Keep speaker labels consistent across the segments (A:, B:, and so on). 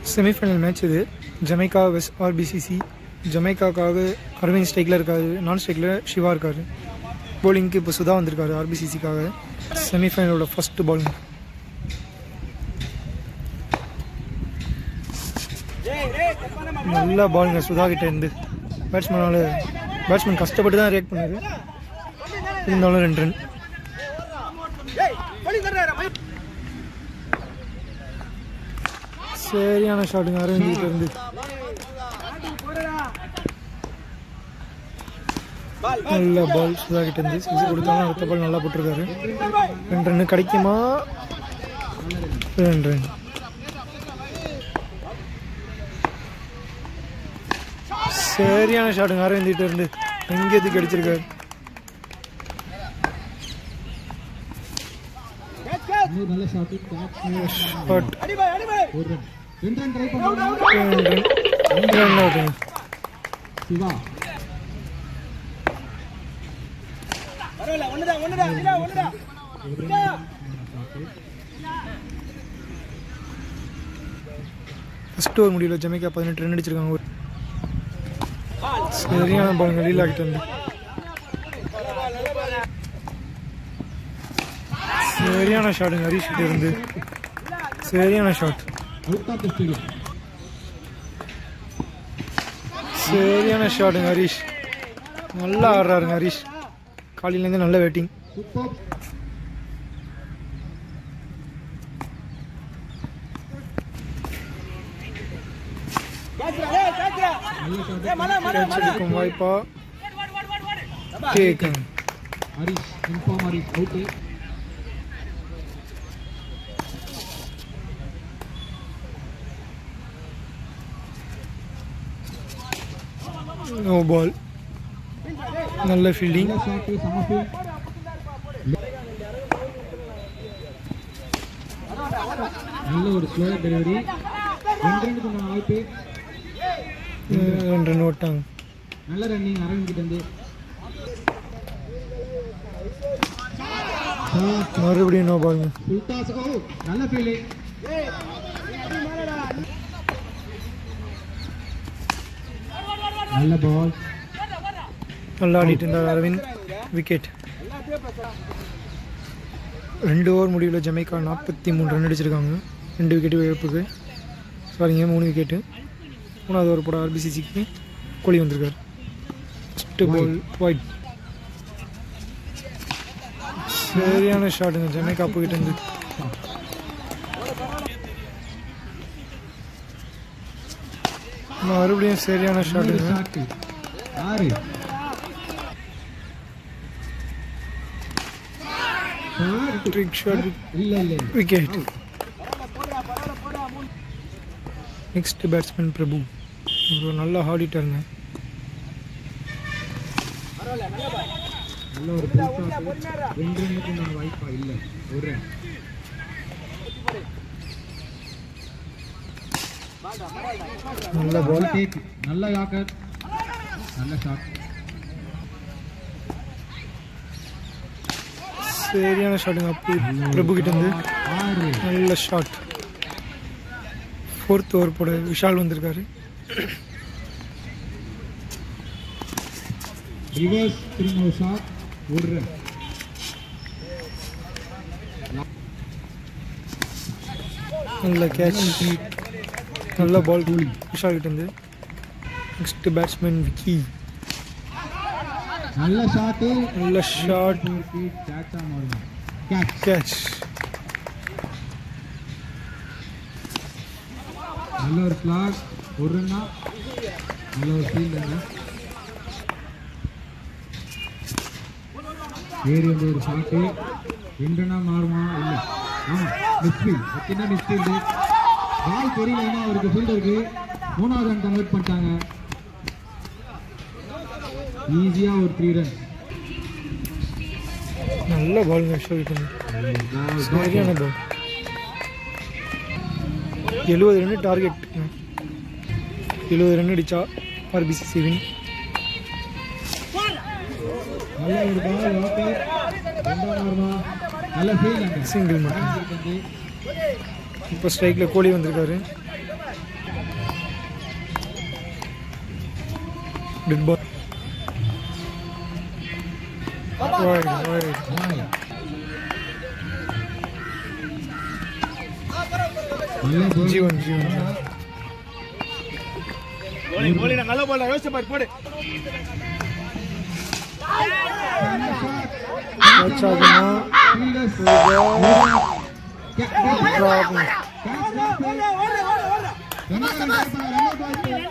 A: Semi-final match இது Jamaica வெஸ் RBCC ஜமைக்காக்காக அரவிந்த் ஸ்ட்ரைக்கில் இருக்காரு நான் ஸ்ட்ரைக்கில் சிவா இருக்கார் bowling-க்கு இப்போ சுதா வந்திருக்காரு ஆர்பிசிசிக்காக செமிஃபைனலோட ஃபர்ஸ்ட் bowling நல்ல பாலுங்க சுதா கிட்ட இருந்து பேட்ஸ்மேனால பேட்ஸ்மேன் கஷ்டப்பட்டு தான் ரியாக்ட் பண்ணாரு இருந்தாலும் ரெண்டு ரன் சரியான ஷாட்டுங்க அரவிந்த் கிட்ட இருந்து நல்ல பால் சுதா கிட்ட இருந்து சிக்ஸ் கொடுத்தாலும் அடுத்த பால் நல்லா போட்டிருக்காரு ரெண்டு ரன் கிடைக்குமா ரெண்டு ரன் சரியான ஷாட்டுங்க அரவிந்த் கிட்ட இருந்து எங்கேருந்து கிடைச்சிருக்காரு
B: இன்னொரு நல்ல ஷாட் கேட்ச்
A: ஷாட்
B: ஒரு ரன் ரெண்டு ரன் ட்ரை பண்ணுவாங்க
A: ரெண்டு ரன் அவுட்டுங்க
B: சிவா
A: ஃபர்ஸ்ட் ஓவர் முடியல ஜமைக்கா பதினெட்டு ரன் அடிச்சிருக்காங்க ஒரு சரியான பாலுங்க லீலா கிட்ட இருந்து சரியான ஷாட்டுங்க ஹரிஷ் கிட்ட இருந்து சரியான shot
B: out of the stadium
A: சரியான ஷாட்டுங்க ஹரிஷ் நல்லா ஆடுறாருங்க ஹரிஷ் காலையிலேருந்து நல்ல பேட்டிங்
B: சூப்பர்
A: கேட்ச் எடுக்கும் வாய்ப்பா கேட்குங்க
B: Harish in form Harish out
A: no ball நல்ல ஃபீல்டிங்
B: நல்ல ஷாட் சம ஃபீல்ட் நல்ல ஒரு ஸ்லோ டெலிவரி ரெண்டு ரன்னுக்கு உண்டான வாய்ப்பு
A: ரெண்டு ரன் ஓட்டாங்க
B: நல்ல ரன்னிங் அரவிந்த் கிட்ட இருந்து
A: மறுபடியும் நோ பாலுங்க
B: சுல்தாஸ் ஓ நல்ல ஃபீல்டிங் நல்ல பால்
A: நல்லா ஆடிட்டு இருந்தார் அரவிந்த் விக்கெட் ரெண்டு ஓவர் முடிவில் ஜமைக்கா நாற்பத்தி மூணு ரன் அடிச்சிருக்காங்க ரெண்டு விக்கெட்டு இழப்புக்கு சாரிங்க மூணு விக்கெட்டு மூணாவது ஓவர் போட ஆர்பிசிசிக்கு கோலி வந்திருக்காரு ஃபஸ்ட்டு பால் ஒயிட் சரியான ஷாட்டுங்க ஜமைக்கா போயிட்டு இருந்து மறுபடியும் சரியான ஷாட்டுங்க
B: ஷாட் ஆறு ஷாட்
A: ட்ரிக் ஷாட்
B: இல்ல இல்ல இல்ல.
A: விக்கெட் நெக்ஸ்ட் பேட்ஸ்மேன் பிரபு ஒரு நல்ல ஆடிட்டாருங்க
B: நல்ல ஒரு புல் ஷாட் ரெண்டு ரன்னுக்கு உண்டான வாய்ப்பா இல்ல ஒரு ரன்
A: நல்ல பால்
B: டேக் நல்ல யாக்கர் நல்ல ஷாட்
A: சரியான ஷாட்டுங்க அப்போ பிரபு கிட்ட இருந்து
B: ஆறு
A: நல்ல ஷாட் ஃபோர்த் ஓவர் போட விஷால் வந்திருக்காரு
B: ரிவர்ஸ் திரும்ப ஒரு ஷாட் ஒரு ரன்
A: நல்ல கேட்ச் நல்ல பால் விஷால் கிட்ட இருந்து நெக்ஸ்ட் பேட்ஸ்மேன் விக்கி
B: நல்ல ஷாட்
A: நல்ல ஷாட்
B: கேட்சா மாறும் கேட்ச்
A: கேட்ச்
B: நல்ல ஒரு ஃபிளாக் ஒரு ரன்னா நல்ல ஒரு ஃபீல்டுங்க ஏறி வந்து ஒரு ஷாட்டு ரெண்டு ரன்னா மாறுமா இல்லை ஆமாம் மிஸ்ஃபீல்ட் சின்ன மிஸ்ஃபீல்டு பால் தெரியல ஏன்னா அவருக்கு ஃபீல்டருக்கு மூணாவது ரன் கன்வெர்ட் பண்ணிட்டாங்க ஈஸியாக ஒரு த்ரீ ரன்
A: நல்ல பாலுங்க விஷால் கிட்ட இருந்து சரியான பால் எழுபது ரன் டார்கெட் எழுபது ரன் அடிச்சா ஆர்பிசி சிவின்
B: நல்ல ஒரு பால் ஓகே ரெண்டாம் ஓவர்மா நல்ல ஃபீல் அங்கே
A: சிங்கிள் மட்டும் இப்போ ஸ்ட்ரைக்கில் கோலி வந்திருக்காரு dead ball Wide, wide.
B: Wide. நல்ல goal.
A: ஜீவன் ஜீவன்
C: போலி போலி நல்ல போல யோசிச்சு பாரு போடு
A: கேட்ச் ஆகுமா
B: Fielders. Catch, catch,
A: drop
B: catch, catch. Runner, runner, runner, runner.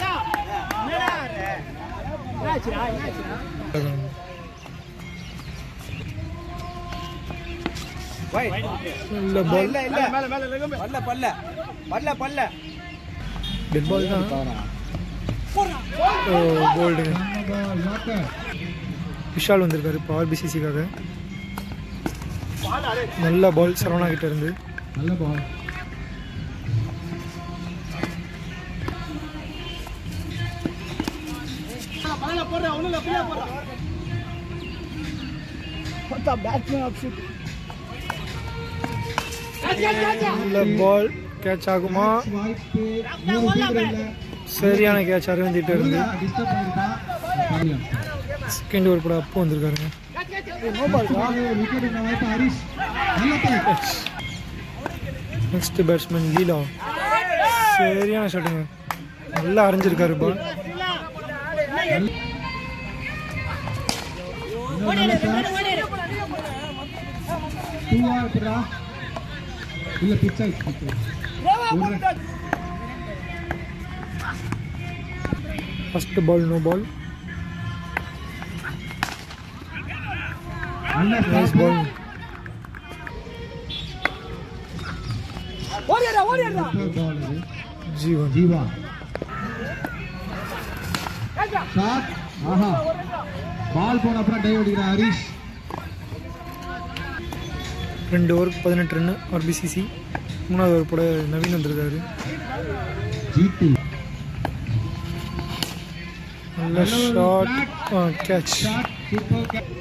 A: நல்ல பால்
C: இல்ல இல்ல மேல மேல லெகம் பல்ல பல்ல பல்ல பல்ல
A: டெட் பால் தான் oh bowled
B: Runner ball, Walker.
A: Vishal வந்திருக்காரு இப்போ ஆர்பிசிசிக்காக நல்ல பால் சரவணா கிட்ட இருந்து
B: நல்ல பால்
C: பல்ல போடுற ஒண்ணு இல்ல பிள்ளை போடுற பத்தா பேட்ஸ்மேன் ஆஃப் ஷூட்
A: நல்ல பால் கேட்ச் ஆகுமா
B: வாய்ப்பு மூணு fielder இல்ல
A: சரியான கேட்ச் அரவிந்த் கிட்ட இருந்து
B: உள்ள disturb பண்ணிருக்கா பையன்
A: செகண்ட் ஓவர் கூட அப்போ வந்திருக்காருங்க
B: விக்கெட் இந்த வாய்ப்பு ஹரிஷ் நல்ல catch.
A: நெக்ஸ்ட் பேட்ஸ்மேன் லீலா சரியான ஷாட்டுங்க நல்லா அரைஞ்சிருக்காரு பால்
B: இன்னும் நல்ல catch. Two ஆ இருக்குடா. இல்ல pitch ஆயிடுச்சு, pitch ஆயிடுச்சு.
A: ஃபர்ஸ்ட் பால் நோ பால்
B: நல்ல
A: நைஸ்
B: start.
A: பால்
C: ஓடிடா ஓடிடா
B: Super ball இது.
A: ஜீவன்
B: ஜீவா ஷாட் ஆஹா பால் போன அப்புறம் டைவ் அடிக்கிற ஹரிஷ்
A: ரெண்டு ஓவருக்கு பதினெட்டு ரன்னு ஆர்பிசிசி மூணாவது ஓவர் போட நவீன் வந்திருக்காரு
B: ஜிடி
A: நல்ல shot catch
B: shot super catch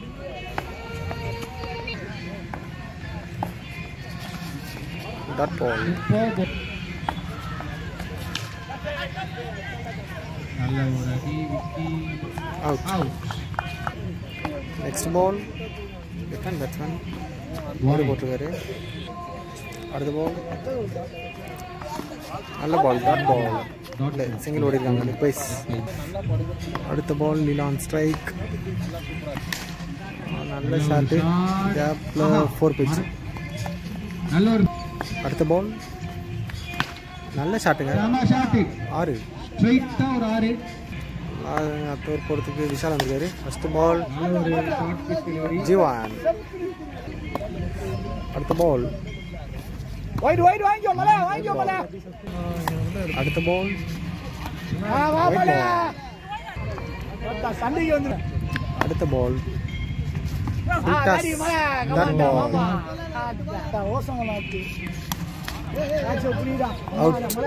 A: dot ball
B: super ball. நல்ல ஒரு அடி விக்கி
A: out
B: out
A: next ball second batsman ball போட்டிருக்காரு அடுத்த பால் நல்ல பால் டாட் பால் இல்லை சிங்கிள் ஓடிருக்காங்க ரிப்பைஸ் அடுத்த பால் லீலான் ஸ்ட்ரைக் நல்ல ஷாட்டு கேப்பில் ஃபோர் பிச்
B: நல்ல ஒரு
A: அடுத்த பால் நல்ல ஷாட்டுங்க
B: செம ஷாட்
A: ஆறு
B: ஸ்ட்ரைட்டா ஒரு ஆறு
A: அடுத்த ஓவர் போகிறதுக்கு விஷால் வந்திருக்காரு ஃபர்ஸ்ட் பால்
B: நல்ல ஒரு ஷார்ட் பிச் டெலிவரி
A: ஜீவான் அடுத்த பால்
C: வைட் வைட் வாங்கிக்கோ மல வாங்கிக்கோ மல
A: அடுத்த பால்
C: வா வா மல பத்தா சண்டைக்கு வந்துரு
A: அடுத்த பால்
C: ஆ சரி மல
A: That
C: கமாண்டா
A: ball.
C: மாமா ஆ ஓசம் ஆச்சு ஆச்சு புரியுதா
A: Out.
C: மல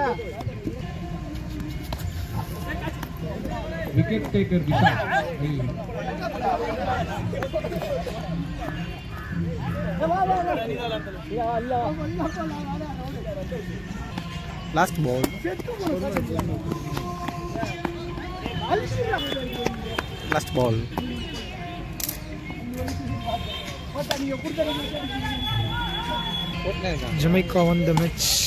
B: விக்கெட் டேக்கர் விஷால் ஐயோ.
C: வா வா வா யா அல்லாஹ்
A: லாஸ்ட் பால் லாஸ்ட் பால்
C: பத்தா நீங்க கொடுத்த
A: ஜமைக்கா வந்த மேட்ச்